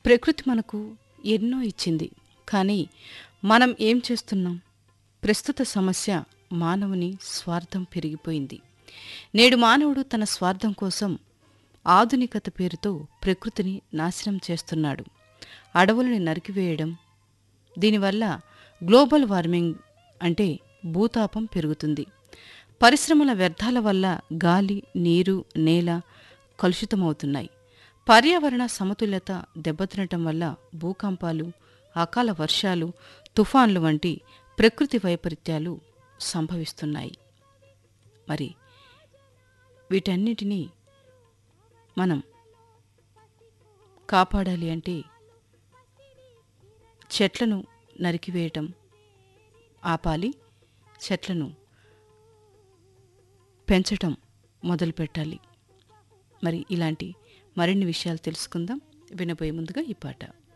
ప్రకృతి మనకు ఎన్నో ఇచ్చింది కానీ మనం ఏం చేస్తున్నాం ప్రస్తుత సమస్య మానవుని స్వార్థం పెరిగిపోయింది నేడు మానవుడు తన స్వార్థం కోసం ఆధునికత పేరుతో ప్రకృతిని నాశనం చేస్తున్నాడు అడవులని నరికివేయడం దీనివల్ల గ్లోబల్ వార్మింగ్ అంటే భూతాపం పెరుగుతుంది పరిశ్రమల వ్యర్థాల వల్ల గాలి నీరు నేల కలుషితమవుతున్నాయి పర్యావరణ సమతుల్యత దెబ్బతినటం వల్ల భూకంపాలు అకాల వర్షాలు తుఫాన్లు వంటి ప్రకృతి వైపరీత్యాలు సంభవిస్తున్నాయి మరి వీటన్నిటినీ మనం కాపాడాలి అంటే చెట్లను నరికివేయటం ఆపాలి చెట్లను పెంచటం మొదలుపెట్టాలి మరి ఇలాంటి మరిన్ని విషయాలు తెలుసుకుందాం వినబోయే ముందుగా ఈ పాట